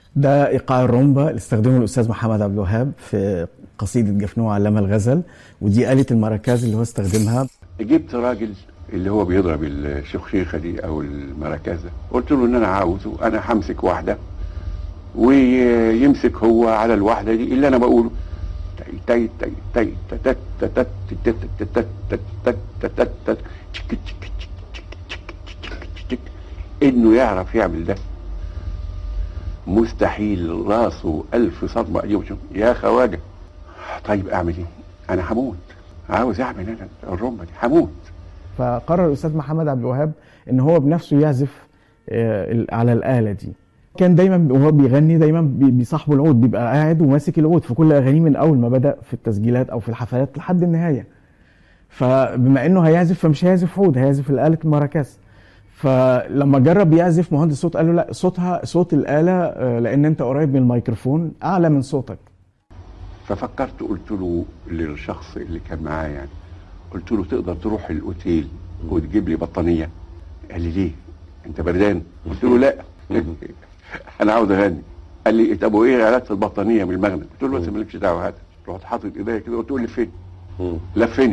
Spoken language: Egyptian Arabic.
ده ايقاع الرومبا اللي استخدمه الاستاذ محمد عبد الوهاب في قصيده جفنوع علامه الغزل ودي آلة المراكز اللي هو استخدمها جبت راجل اللي هو بيضرب الشخشيخه دي او المراكزه قلت له ان انا عاوزه انا همسك واحده ويمسك هو على الواحده دي اللي انا بقوله تاي تاي تاي تاي تاي تاي تاي تاي تاي تاي تاي تاي تاي تشك تشك تشك تشك تشك تشك انه يعرف يعمل ده مستحيل راسه ألف صدمة أجيبه شو يا خواجة طيب أعمل إيه؟ أنا هموت عاوز أعمل أنا الرمبة دي هموت فقرر الاستاذ محمد عبد الوهاب ان هو بنفسه يعزف آه، ال- على الاله دي كان دايما وهو بيغني دايما بي- بيصاحبه العود بيبقى قاعد وماسك العود في كل اغانيه من اول ما بدا في التسجيلات او في الحفلات لحد النهايه فبما انه هيعزف فمش هيعزف عود هيعزف الاله المراكز فلما جرب يعزف مهندس صوت قال له لا صوتها صوت الاله آه، لان انت قريب من الميكروفون اعلى من صوتك ففكرت قلت له للشخص اللي كان معايا يعني قلت له تقدر تروح الاوتيل وتجيب لي بطانيه قال لي ليه انت بردان قلت له لا انا عاوز اغني قال لي طب وايه علاقه البطانيه بالمغنى قلت له بس مالكش دعوه هات رحت حاطط ايديا كده قلت له لفني لفني